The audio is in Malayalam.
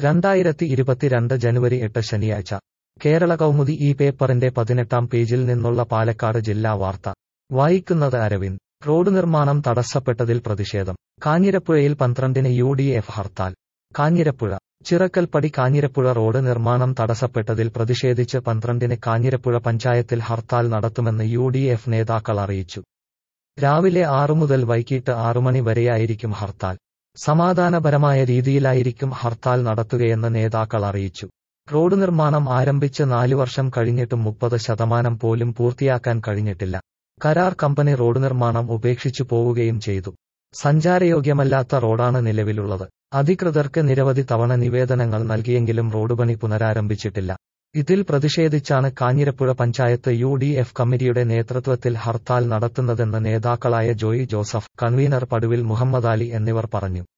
രണ്ടായിരത്തി ഇരുപത്തിരണ്ട് ജനുവരി എട്ട് ശനിയാഴ്ച കേരള കൗമുദി ഈ പേപ്പറിന്റെ പതിനെട്ടാം പേജിൽ നിന്നുള്ള പാലക്കാട് ജില്ലാ വാർത്ത വായിക്കുന്നത് അരവിന്ദ് റോഡ് നിർമ്മാണം തടസ്സപ്പെട്ടതിൽ പ്രതിഷേധം കാഞ്ഞിരപ്പുഴയിൽ പന്ത്രണ്ടിന് U D F hartal Kanjirapuzha Chirakkalpadi Kanjirapuzha road നിർമ്മാണം തടസ്സപ്പെട്ടതിൽ പ്രതിഷേധിച്ച് പന്ത്രണ്ടിന് കാഞ്ഞിരപ്പുഴ പഞ്ചായത്തിൽ ഹർത്താൽ നടത്തുമെന്ന് യു ഡി എഫ് നേതാക്കൾ അറിയിച്ചു രാവിലെ ആറു മുതൽ വൈകിട്ട് ആറുമണി വരെയായിരിക്കും ഹർത്താൽ സമാധാനപരമായ രീതിയിലായിരിക്കും ഹർത്താൽ നടത്തുകയെന്ന് നേതാക്കൾ അറിയിച്ചു റോഡ് നിർമ്മാണം ആരംഭിച്ച് നാലു വർഷം കഴിഞ്ഞിട്ടും മുപ്പത് ശതമാനം പോലും പൂർത്തിയാക്കാൻ കഴിഞ്ഞിട്ടില്ല കരാർ കമ്പനി റോഡ് നിർമ്മാണം ഉപേക്ഷിച്ചു പോവുകയും ചെയ്തു സഞ്ചാരയോഗ്യമല്ലാത്ത റോഡാണ് നിലവിലുള്ളത് അധികൃതർക്ക് നിരവധി തവണ നിവേദനങ്ങൾ നൽകിയെങ്കിലും റോഡ് പണി പുനരാരംഭിച്ചിട്ടില്ല ഇതിൽ പ്രതിഷേധിച്ചാണ് Kanjirapuzha panchayat U D F കമ്മിറ്റിയുടെ നേതൃത്വത്തിൽ ഹർത്താൽ നടത്തുന്നതെന്ന് നേതാക്കളായ Joy Joseph convener Paduvil Muhammadali എന്നിവർ പറഞ്ഞു